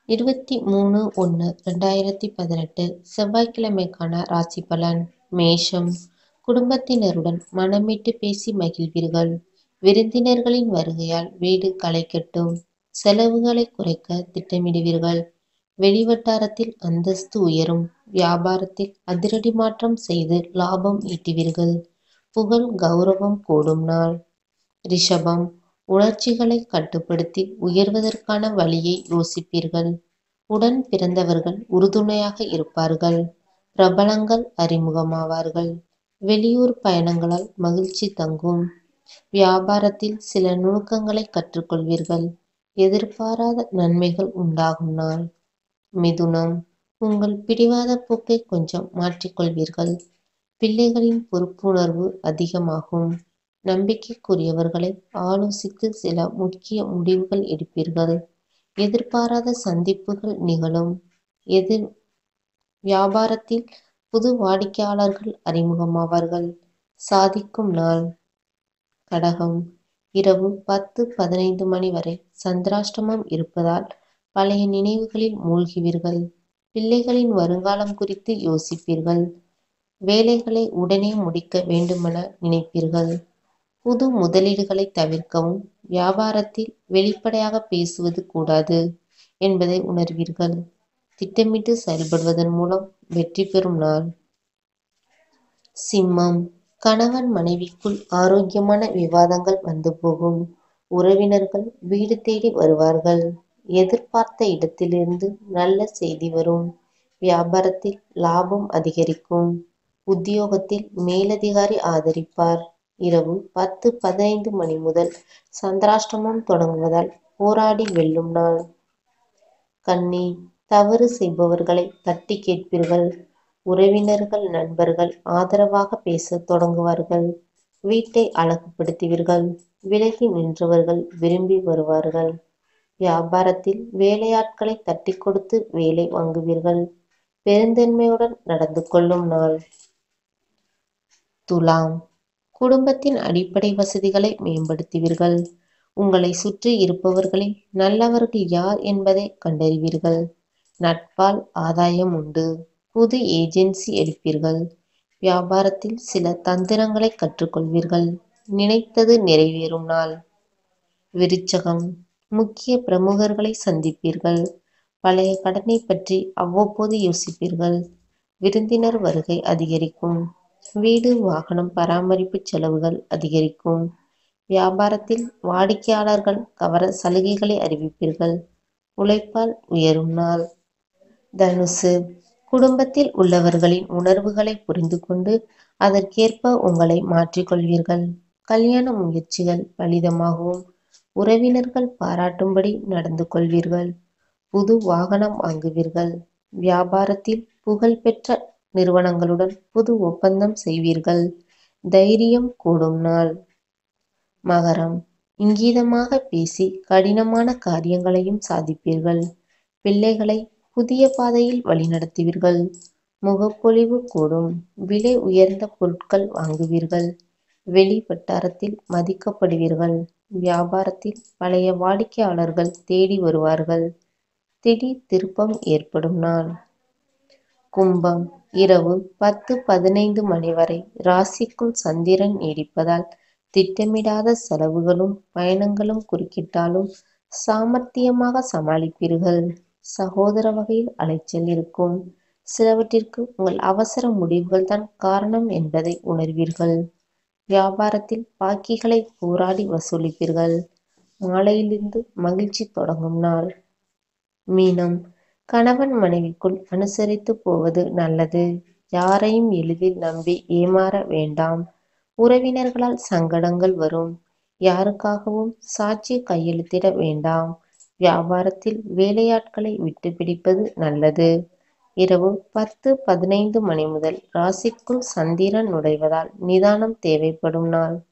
இருபத்தி மூணு ஒன்று ரெண்டாயிரத்தி பதினெட்டு செவ்வாய்க்கிழமைக்கான ராசி பலன் மேஷம் குடும்பத்தினருடன் மனமிட்டு பேசி மகிழ்வீர்கள் விருந்தினர்களின் வருகையால் வீடு களை கட்டும் செலவுகளை குறைக்க திட்டமிடுவீர்கள் வெளிவட்டாரத்தில் அந்தஸ்து உயரும் வியாபாரத்தில் அதிரடி மாற்றம் செய்து லாபம் ஈட்டுவீர்கள் புகழ் கௌரவம் கூடும் நாள் ரிஷபம் உணர்ச்சிகளை கட்டுப்படுத்தி உயர்வதற்கான வழியை யோசிப்பீர்கள் உடன் பிறந்தவர்கள் உறுதுணையாக இருப்பார்கள் பிரபலங்கள் அறிமுகமாவார்கள் வெளியூர் பயணங்களால் மகிழ்ச்சி தங்கும் வியாபாரத்தில் சில நுணுக்கங்களை கற்றுக்கொள்வீர்கள் எதிர்பாராத நன்மைகள் உண்டாகும் நாள் மிதுனம் உங்கள் பிடிவாத போக்கை கொஞ்சம் மாற்றிக்கொள்வீர்கள் பிள்ளைகளின் பொறுப்புணர்வு அதிகமாகும் நம்பிக்கைக்குரியவர்களை ஆலோசித்து சில முக்கிய முடிவுகள் எடுப்பீர்கள் எதிர்பாராத சந்திப்புகள் நிகழும் எதிர் வியாபாரத்தில் புது வாடிக்கையாளர்கள் அறிமுகமாவார்கள் சாதிக்கும் நாள் கடகம் இரவு பத்து பதினைந்து மணி வரை சந்திராஷ்டமம் இருப்பதால் பழைய நினைவுகளில் மூழ்குவீர்கள் பிள்ளைகளின் வருங்காலம் குறித்து யோசிப்பீர்கள் வேலைகளை உடனே முடிக்க வேண்டுமென நினைப்பீர்கள் புது முதலீடுகளை தவிர்க்கவும் வியாபாரத்தில் வெளிப்படையாக பேசுவது கூடாது என்பதை உணர்வீர்கள் திட்டமிட்டு செயல்படுவதன் மூலம் வெற்றி பெறும் நாள் சிம்மம் கணவன் மனைவிக்குள் ஆரோக்கியமான விவாதங்கள் வந்து போகும் உறவினர்கள் வீடு தேடி வருவார்கள் எதிர்பார்த்த இடத்திலிருந்து நல்ல செய்தி வரும் வியாபாரத்தில் லாபம் அதிகரிக்கும் உத்தியோகத்தில் மேலதிகாரி ஆதரிப்பார் இரவு பத்து பதினைந்து மணி முதல் சந்திராஷ்டமம் தொடங்குவதால் போராடி வெல்லும் நாள் கன்னி தவறு செய்பவர்களை தட்டி கேட்பீர்கள் உறவினர்கள் நண்பர்கள் ஆதரவாக பேசத் தொடங்குவார்கள் வீட்டை அழகுபடுத்துவீர்கள் விலகி நின்றவர்கள் விரும்பி வருவார்கள் வியாபாரத்தில் வேலையாட்களை தட்டி கொடுத்து வேலை வாங்குவீர்கள் பெருந்தன்மையுடன் நடந்து கொள்ளும் நாள் துலாம் குடும்பத்தின் அடிப்படை வசதிகளை மேம்படுத்துவீர்கள் உங்களை சுற்றி இருப்பவர்களில் நல்லவர்கள் யார் என்பதை கண்டறிவீர்கள் நட்பால் ஆதாயம் உண்டு புது ஏஜென்சி எடுப்பீர்கள் வியாபாரத்தில் சில தந்திரங்களை கற்றுக்கொள்வீர்கள் நினைத்தது நிறைவேறும் நாள் விருச்சகம் முக்கிய பிரமுகர்களை சந்திப்பீர்கள் பழைய கடனை பற்றி அவ்வப்போது யோசிப்பீர்கள் விருந்தினர் வருகை அதிகரிக்கும் வீடு வாகனம் பராமரிப்பு செலவுகள் அதிகரிக்கும் வியாபாரத்தில் வாடிக்கையாளர்கள் கவர சலுகைகளை அறிவிப்பீர்கள் உழைப்பால் உயரும் நாள் தனுசு குடும்பத்தில் உள்ளவர்களின் உணர்வுகளை புரிந்து கொண்டு அதற்கேற்ப உங்களை மாற்றிக்கொள்வீர்கள் கல்யாண முயற்சிகள் பலிதமாகவும் உறவினர்கள் பாராட்டும்படி நடந்து கொள்வீர்கள் புது வாகனம் வாங்குவீர்கள் வியாபாரத்தில் புகழ்பெற்ற நிறுவனங்களுடன் புது ஒப்பந்தம் செய்வீர்கள் தைரியம் கூடும் நாள் மகரம் இங்கீதமாக பேசி கடினமான காரியங்களையும் சாதிப்பீர்கள் பிள்ளைகளை புதிய பாதையில் வழிநடத்துவீர்கள் முகப்பொலிவு கூடும் விலை உயர்ந்த பொருட்கள் வாங்குவீர்கள் வெளி வட்டாரத்தில் மதிக்கப்படுவீர்கள் வியாபாரத்தில் பழைய வாடிக்கையாளர்கள் தேடி வருவார்கள் திடீர் திருப்பம் ஏற்படும் நாள் கும்பம் இரவு பத்து பதினைந்து மணி வரை ராசிக்குள் சந்திரன் நீடிப்பதால் திட்டமிடாத செலவுகளும் பயணங்களும் குறுக்கிட்டாலும் சாமர்த்தியமாக சமாளிப்பீர்கள் சகோதர வகையில் அலைச்சல் இருக்கும் சிலவற்றிற்கு உங்கள் அவசர முடிவுகள் தான் காரணம் என்பதை உணர்வீர்கள் வியாபாரத்தில் பாக்கிகளை போராடி வசூலிப்பீர்கள் மாலையிலிருந்து மகிழ்ச்சி தொடங்கும் நாள் மீனம் கணவன் மனைவிக்குள் அனுசரித்து போவது நல்லது யாரையும் எளிதில் நம்பி ஏமாற வேண்டாம் உறவினர்களால் சங்கடங்கள் வரும் யாருக்காகவும் சாட்சி கையெழுத்திட வேண்டாம் வியாபாரத்தில் வேலையாட்களை விட்டு பிடிப்பது நல்லது இரவு பத்து பதினைந்து மணி முதல் ராசிக்குள் சந்திரன் நுழைவதால் நிதானம் தேவைப்படும் நாள்